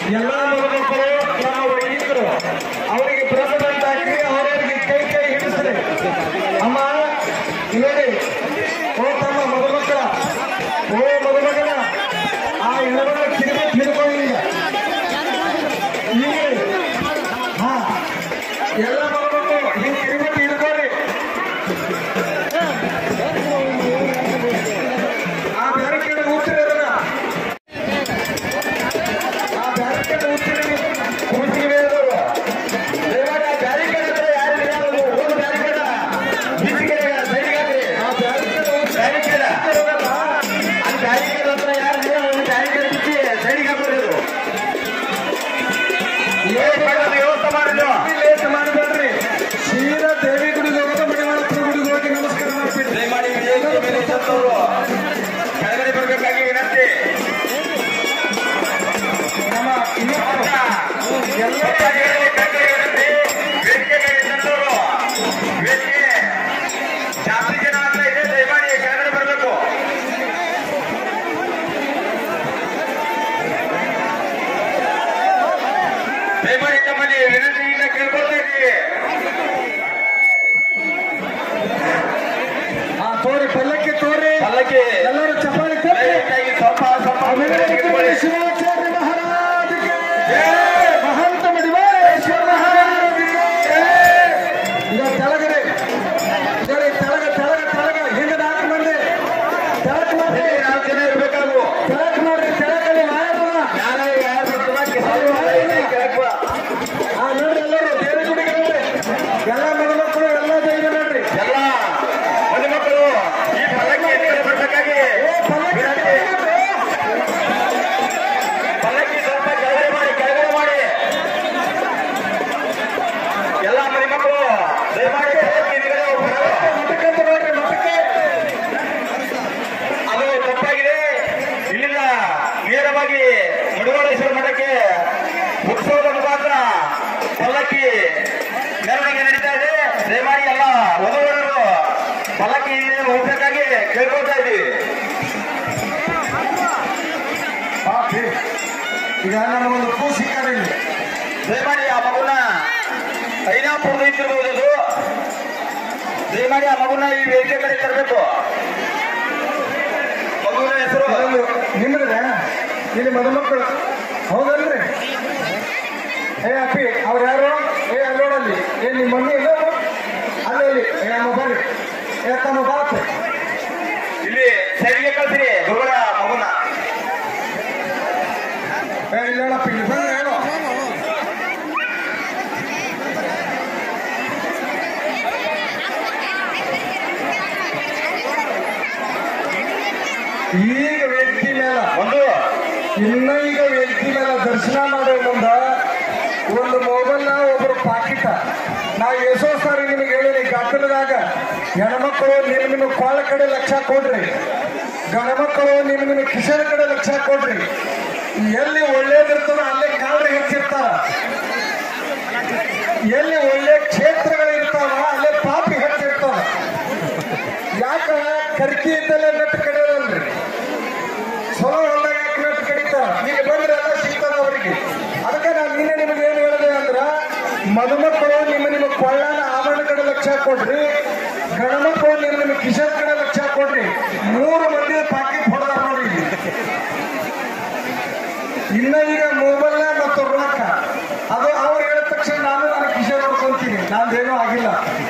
ಎಲ್ಲ ಮಕ್ಕಳು ನಮ್ಮ ವೈದಿಕರು ಅವರಿಗೆ ಪ್ರೆಸಿಡೆಂಟ್ ಹಾಕಿ ಅವರವರಿಗೆ ಕೈ ಕೈ ಹಿಡಿಸ್ರಿ ಅಮ್ಮ ಇಲ್ಲಿ ನೋಡಿ ಓ ತಮ್ಮ ಮದುಮಕ್ಕಳ ಓ ಮದುಮಗನ ಆ ಹೆಣಗಳ ಕಿರಿಬೇಕು ಹಿಡ್ಕೊಂಡು ಈಗ ಈಗ ಹಾ ಎಲ್ಲ ಮಗಮಕ್ಕಳು ಹಿಂಗೆ ಕಿರಿಬೇಕು ಹಿಡ್ಕೊಳ್ರಿ ಆ ಬ್ಯಾರಿಕೇಡ್ ಉಚ್ಚಿರಿ ಅದನ್ನ ಆ ಬ್ಯಾರಿಕೇಡ್ ಉಚ್ಚಿರಿ ಕೂತಿಗೆ ಬೇರೆದವರು ದಯಮಾಡಿ ಆ ಬ್ಯಾರಿಕೇಡ್ ಹತ್ರ ಯಾರು ಇರೋದು ಒಂದು ಬ್ಯಾರಿಕೇಡ ಬಿಸಿಗೆ ಸೈಡಿಗಾಗ್ರಿ ಆ ಬ್ಯಾರಿಕೇಡ್ ಬ್ಯಾರಿಕೇಡ್ ಆ ಬ್ಯಾರಿಕೇಡ್ ಹತ್ರ ಯಾರು ಇಲ್ಲ ಒಂದು ಬ್ಯಾರಿಕೇಡ್ ಬಿಚ್ಚಿ ಸೈಡಿಗೆ ಹಾಕೋದು ವ್ಯವಸ್ಥೆ ಮಾಡಿದ್ರು ಲೇಟ್ ಮಾಡಬೇಡ್ರಿ ಸೀದಾ ದೇವಿ ಗುಡಿಗೆ ಹೋಗೋದು ಮಡಿವಾಳಪ್ಪನ ಗುಡಿಗೆ ಹೋಗಿ ನಮಸ್ಕಾರ ಮಾಡ್ಬಿಡ್ರಿ ದಯಮಾಡಿ ವೇದಿಕೆ ಮೇಲೆ ಇದ್ದಂಥವರು ಕೆಳಗಡೆ ಬರಬೇಕಾಗಿ ವಿನಂತಿ ನಮ್ಮ ಇನ್ನೊಬ್ಬರು ಎಲ್ಲ ವೇದಿಕೆ ಮೇಲೆ ವಿನಂತಿ ವೇದಿಕೆ ಮೇಲೆ ಇದ್ದಂಥವರು ವೇದಿಕೆ ಜಾಸ್ತಿ ಜನ ಅಂತ ಇದೆ ದಯಮಾಡಿ ಕೆಳಗಡೆ ಬರಬೇಕು ದಯಮಾಡಿ ತಮ್ಮಲ್ಲಿ ವಿನಂತಿಯಿಂದ ಕೇಳ್ಕೊಳ್ತಾ ಇದ್ದೀವಿ ಆ ತೋರಿ ಪಲ್ಲಕ್ಕಿ ತೋರಿ ಪಲ್ಲಕ್ಕಿ ಎಲ್ಲರೂ ಚಪ್ಪಾಳಿ ತಪ್ಪಿ ದಯವಿಟ್ಟಾಗಿ ಸ್ವಲ್ಪ ಸ್ವಲ್ಪ ಅಭಿನಂದನೆ ಶಿವಾಚಾರ್ಯ ಮಹಾರಾಜಗೆ ಮಹಂತ ಮಡಿವಾಳೇಶ್ವರ ಮಹಾರಾಜಗೆ ಈಗ ತೆಳಗಡೆ ಸರಿ ತೆಳಗ ತೆಳಗ ತೆಳಗ ಹಿಂಗ ನಾಲ್ಕು ಮಂದಿ ತೆಳಕ್ ಮಾಡ್ರಿ ನಾಲ್ಕು ಜನ ಇರಬೇಕಾಗು ತೆಳಕ್ ಮಾಡ್ರಿ ತೆಳಗಲ್ಲಿ ಮಾಯಲ್ಲ ಯಾರ ಯಾರು ಬರ್ತದ ಕೆಳಗೆ ಬಾ. ಆ ನೋಡ್ರಿ ಎಲ್ಲರೂ ದೇವಿ ಗುಡಿಗೆ ನೋಡ್ರಿ ಎಲ್ಲ ಮಕ್ಕಳು ಎಲ್ಲ ದೈವ ನೋಡ್ರಿ ಎಲ್ಲ ಮಕ್ಕಳು ಈ ಪಲ್ಲಕ್ಕಿ ಎದುರುಗಡೆ ಬರಬೇಕಾಗಿ ಏ ಪಲ್ಲಕ್ಕಿ ತೆಳಗಡೆ. ಪಲ್ಲಕ್ಕಿ ಸ್ವಲ್ಪ ಕೆಳಗಡೆ ಮಾಡಿ ಕೆಳಗಡೆ ಮಾಡಿ ಎಲ್ಲ ಮನೆ ಮಕ್ಕಳು ದಯಮಾಡಿ ಪಲ್ಲಕ್ಕಿ ಎದುರುಗಡೆ ಹೋಗ್ಬೇಕು. ಮಠಕ್ಕಂತ ನೋಡ್ರಿ ಮಠಕ್ಕೆ ಅದು ತಪ್ಪಾಗಿದೆ ಇಲ್ಲಿಂದ ನೇರವಾಗಿ ಮುಡಿವಾಳೇಶ್ವರ ಮಠಕ್ಕೆ ಉತ್ಸವದ ಮುಖಾಂತರ ಪಲ್ಲಕ್ಕಿ ಮೆರವಣಿಗೆ ನಡೀತಾ ಇದೆ ದಯಮಾಡಿ ಎಲ್ಲ ವಧುವರರು ಪಲ್ಲಕ್ಕಿ ಹಿಂದೆ ಹೋಗ್ಬೇಕಾಗಿ ಕೇಳ್ಕೊಳ್ತಾ ಇದ್ದೀವಿ ಪಾಪಿ ಈಗ ನಮಗೊಂದು ಪೂ ಸಿಕ್ಕರೆ ಇಲ್ಲಿ ದಯಮಾಡಿ ಆ ಮಗುನ ಐನಾಪುರದ ಇದ್ದಿರ್ಬೋದು ಅದು ದಯಮಾಡಿ ಆ ಮಗುನ ಈ ವೇದಿಕೆ ಕಡೆ ತರಬೇಕು ಮಗುವಿನ ಹೆಸರು ಅದೊಂದು ನಿಮ್ರಿದೆ ಇಲ್ಲಿ ಮದುಮಕ್ಕಳು ಹೌದಲ್ರಿ ಏ ಅಪ್ಪಿ ಅವ್ರು ಯಾರು ಏ ಅಲ್ಲಿ ನೋಡಲ್ಲಿ ಏ ನಿಮ್ಮ ಮಮ್ಮಿ ಇಲ್ಲ ಅಲ್ಲಿ ಅಲ್ಲಿ ಏ ಅಮ್ಮ ಬರ್ರಿ ಏ ತಮ್ಮ ಬಾತ್ ಇಲ್ಲಿ ಸೈಡ್ಗೆ ಕಳ್ಸಿರಿ ಗುರುಗಳ ಮಗುನ ಏ ಇಲ್ಲ ಹೇಳಪ್ಪ ಇಲ್ಲಿ ಬಂದ್ರೆ ಹೇಳು ಈಗ ವೇದಿಕೆ ಮೇಲೆ ಒಂದು ಇನ್ನ ಈಗ ವೇದಿಕೆ ಮೇಲೆ ದರ್ಶನ ಮಾಡೋ ಮುಂದ ಒಂದು ಮೊಬೈಲ್ ಒಬ್ರು ಪಾಕಿಟ ನಾ ಎಷ್ಟೋ ಸಾರಿ ನಿಮಗೆ ಹೇಳಿನಿ ಗದ್ದಲದಾಗ ಹೆಣ್ಮಕ್ಳು ನಿಮ್ಮ ನಿಮ್ಮ ಕೊಳ್ಳ ಕಡೆ ಲಕ್ಷ ಕೊಡ್ರಿ ಗಣಮಕ್ಕಳು ನಿಮ್ಮ ನಿಮ್ಮ ಕಿಶನ್ ಕಡೆ ಲಕ್ಷ ಕೊಡ್ರಿ ಎಲ್ಲಿ ಒಳ್ಳೇದಿರ್ತದೋ ಅಲ್ಲೇ ಕಾಲ್ರಿ ಹೆಚ್ಚಿರ್ತಾರ ಎಲ್ಲಿ ಒಳ್ಳೆ ಕ್ಷೇತ್ರಗಳು ಇರ್ತಾವ ಅಲ್ಲೇ ಪಾಪಿ ಹೆಚ್ಚಿರ್ತಾವ ಯಾಕ ಕರ್ಕಿ ಇದ್ದಲ್ಲೇ ನೆಟ್ಟು ಕಡೆಯಲ್ರಿ ಚಲೋ ಹೊಲ್ದಾಗ ಯಾಕೆ ನೆಟ್ಟು ಕಡಿತಾರ ಈಗ ಬಂದ್ರೆ ಎಲ್ಲ ಸಿಗ್ತದ ಅವರಿಗೆ ಅದಕ್ಕೆ ನಾನು ನಿನ್ನೆ ನಿಮಗೆ ಏನು ಹೇಳಿದೆ ಅಂದ್ರ ಮದುಮಕ್ಕಳು ನಿಮ್ಮ ನಿಮ್ಮ ಕೊಳ್ಳನ ಆಭರಣ ಕಡೆ ಲಕ್ಷ ಕೊಡ್ರಿ ಗಣಮಕ್ಕಳು ನಿಮ್ಮ ನಿಮ್ಮ ಕಿಶನ್ ಕಡೆ ಲಕ್ಷ ಕೊಡ್ರಿ ಮೂರು ಮಂದಿ ಪಾಕಿಟ್ ಹೊಡೆದಾರ ನೋಡಿ ಇಲ್ಲಿ. ಇನ್ನ ಈಗ ಮೊಬೈಲ್ ಮತ್ತು ರೊಕ್ಕ ಅದು ಅವ್ರು ಹೇಳಿದ ತಕ್ಷಣ ನಾನು ನನ್ನ ಕಿಶನ್ ನೋಡ್ಕೊಂತೀನಿ ನಂದೇನೂ ಆಗಿಲ್ಲ